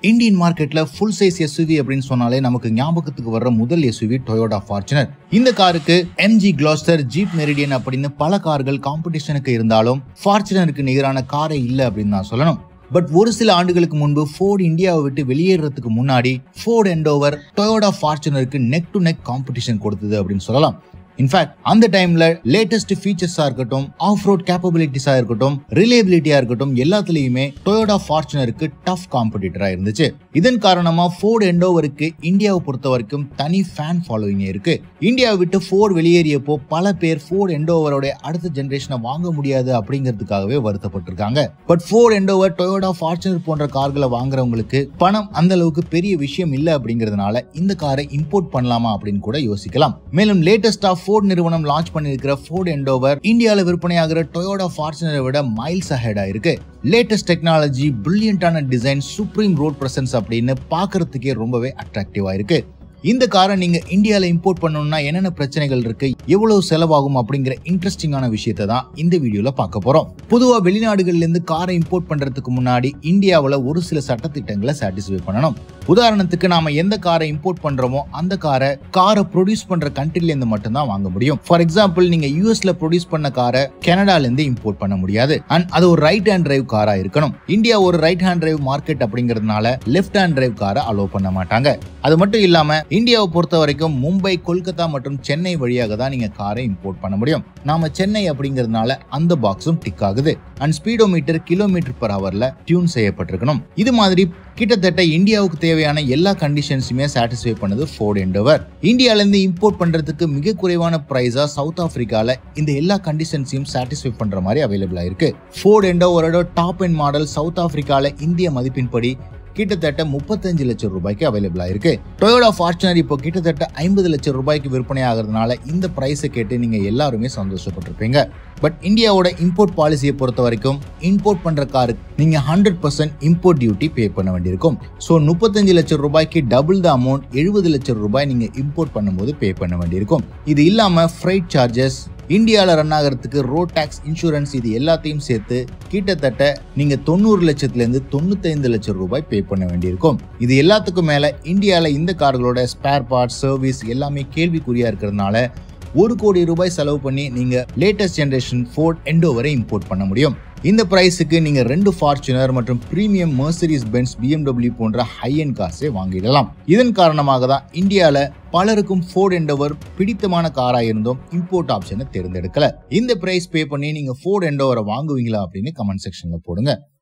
Indian மார்க்கெட்ல full size SUV அப்படின்னு சொன்னாலே நமக்கு ஞாபகத்துக்கு வர்ற முதல் எஸ்யூவி டொயோட்டா ஃபார்ச்சுனர் இந்த காருக்கு எம்ஜி கிளாஸ்டர் ஜீப் மெரிடியன் அப்படின்னு பல கார்கள் காம்படிஷனுக்கு இருந்தாலும் ஃபார்ச்சுனருக்கு நிகரான காரே இல்லை அப்படின்னு நான் சொல்லணும் பட் ஒரு சில ஆண்டுகளுக்கு முன்பு ஃபோர்ட் இந்தியாவை விட்டு வெளியேறதுக்கு முன்னாடி ஃபோர்ட் எண்டோவர் டொயோட்டா ஃபார்ச்சுனருக்கு நெக் டு நெக் காம்படிஷன் கொடுத்தது அப்படின்னு சொல்லலாம் இன்ஃபேக்ட் அந்த டைம்ல லேட்டஸ்ட் ஃபீச்சர்ஸா இருக்கட்டும் ஆஃப் ரோட் கேப்பபிலிட்டிஸா இருக்கட்டும் ரிலேபிலிட்டியா இருக்கட்டும் எல்லாத்துலயுமே டொயோட்டா ஃபார்ச்சுனருக்கு டஃப் காம்படிட்டரா இருந்துச்சு இதன் காரணமா ஃபோர்ட் எண்டோவருக்கு இந்தியாவை பொறுத்த வரைக்கும் தனி ஃபேன் ஃபாலோவிங் இருக்கு இந்தியாவை விட்டு ஃபோர்ட் வெளியேறியப்போ பல பேர் ஃபோர்ட் எண்டோவரோட அடுத்த ஜெனரேஷனை வாங்க முடியாது அப்படிங்கிறதுக்காகவே வருத்தப்பட்டிருக்காங்க but Ford Endeavour Toyota Fortuner போன்ற கார்களை வாங்குறவங்களுக்கு பணம் அந்த அளவுக்கு பெரிய விஷயம் இல்லை அப்படிங்கிறதுனால இந்த காரை இம்போர்ட் பண்ணலாமா அப்படின்னு கூட யோசிக்கலாம் மேலும் லேட்டஸ்டா ஃபோர்ட் நிறுவனம் லான்ச் பண்ணிருக்கிற ஃபோர்ட் எண்டோவர் இந்தியாவில் விற்பனையாகிற டொயோட்டா ஃபார்ச்சுனரை விட மைல்ஸ் அஹெடா இருக்கு லேட்டஸ்ட் டெக்னாலஜி பிரில்லியண்டான டிசைன் சுப்ரீம் ரோட் பிரசன்ஸ் அப்படின்னு பார்க்கறதுக்கே ரொம்பவே அட்ராக்டிவா இருக்கு இந்த காரை நீங்க இந்தியாவில் இம்போர்ட் பண்ணணும்னா என்னென்ன பிரச்சனைகள் இருக்கு எவ்வளவு செலவாகும் அப்படிங்கிற இன்ட்ரெஸ்டிங்கான விஷயத்தை தான் இந்த வீடியோல பார்க்க போறோம் பொதுவா வெளிநாடுகள்ல இருந்து காரை இம்போர்ட் பண்றதுக்கு முன்னாடி இந்தியாவில் ஒரு சில சட்டத்திட்டங்களை சாட்டிஸ்ஃபை பண்ணணும் உதாரணத்துக்கு நாம எந்த காரை இம்போர்ட் பண்றோமோ அந்த காரை காரை ப்ரொடியூஸ் பண்ற கண்ட்ரில இருந்து மட்டும்தான் வாங்க முடியும் ஃபார் எக்ஸாம்பிள் நீங்க யூஎஸ்ல ப்ரொடியூஸ் பண்ண காரை கனடால இருந்து இம்போர்ட் பண்ண முடியாது அண்ட் அது ஒரு ரைட் ஹேண்ட் டிரைவ் காரா இருக்கணும் இந்தியா ஒரு ரைட் ஹேண்ட் டிரைவ் மார்க்கெட் அப்படிங்கறதுனால லெஃப்ட் ஹேண்ட் டிரைவ் காரை அலோவ் பண்ண மாட்டாங்க அது மட்டும் இல்லாம இந்தியாவை பொறுத்த வரைக்கும் மும்பை கொல்கத்தா மற்றும் சென்னை வழியாக தான் நீங்க காரை இம்போர்ட் பண்ண முடியும் நாம சென்னை அப்படிங்கறதுனால அந்த பாக்ஸும் டிக் ஆகுது அண்ட் ஸ்பீடோமீட்டர் கிலோமீட்டர் பர் ஹவர்ல டியூன் செய்யப்பட்டிருக்கணும் இது மாதிரி கிட்டத்தட்ட இந்தியாவுக்கு தேவையான எல்லா கண்டிஷன்ஸுமே சாட்டிஸ்ஃபை பண்ணது ஃபோர்ட் எண்டோவர் இந்தியால இருந்து இம்போர்ட் பண்றதுக்கு மிக குறைவான பிரைஸா சவுத் ஆப்பிரிக்கால இந்த எல்லா கண்டிஷன்ஸையும் சாட்டிஸ்ஃபை பண்ற மாதிரி அவைலபிளா இருக்கு ஃபோர்ட் எண்டோவரோட டாப் எண்ட் மாடல் சவுத் ஆப்பிரிக்கால இந்திய மதிப்பின்படி கிட்டத்தட்ட முப்பத்தஞ்சு லட்சம் ரூபாய்க்கு அவைலபிளா இருக்கு டொயோடா ஃபார்ச்சுனர் இப்போ கிட்டத்தட்ட ஐம்பது லட்சம் ரூபாய்க்கு விற்பனை ஆகிறதுனால இந்த பிரைஸை கேட்டு நீங்க எல்லாருமே சந்தோஷப்பட்டிருப்பீங்க பட் இந்தியாவோட இம்போர்ட் பாலிசியை பொறுத்த வரைக்கும் இம்போர்ட் பண்ற காருக்கு நீங்க hundred percent import duty pay பண்ண வேண்டியிருக்கும் ஸோ முப்பத்தஞ்சு லட்சம் ரூபாய்க்கு டபுள் த அமௌண்ட் எழுபது லட்சம் ரூபாய் நீங்க இம்போர்ட் பண்ணும்போது பே பண்ண வேண்டியிருக்கும் இது இல்லாம ஃப்ரைட் சார்ஜஸ் இந்தியாவில் ரன் ஆகிறதுக்கு ரோட் டேக்ஸ் இன்சூரன்ஸ் இது எல்லாத்தையும் சேர்த்து கிட்டத்தட்ட நீங்க தொண்ணூறு லட்சத்துலேருந்து தொண்ணூத்தைந்து லட்சம் ரூபாய் பே பண்ண வேண்டியிருக்கும் இது எல்லாத்துக்கும் மேல இந்தியாவில் இந்த கார்களோட ஸ்பேர் பார்ட்ஸ் சர்வீஸ் எல்லாமே கேள்விக்குறியா இருக்கிறதுனால ஒரு கோடி ரூபாய் செலவு பண்ணி நீங்க லேட்டஸ்ட் ஜெனரேஷன் ஃபோர்ட் எண்டோவரை இம்போர்ட் பண்ண முடியும் இந்த பிரைஸுக்கு நீங்க ரெண்டு ஃபார்ச்சுனர் மற்றும் பிரீமியம் மர்சரிஸ் பென்ஸ் பிஎம்டபிள்யூ போன்ற ஹை அண்ட் கார்ஸை வாங்கிடலாம் இதன் காரணமாக தான் இந்தியாவில் பலருக்கும் ஃபோர்ட் எண்டோவர் பிடித்தமான காரா இருந்தும் இம்போர்ட் ஆப்ஷனை தேர்ந்தெடுக்கல இந்த பிரைஸ் பே பண்ணி நீங்க ஃபோர்ட் எண்டோவரை வாங்குவீங்களா அப்படின்னு கமெண்ட் செக்ஷன்ல போடுங்க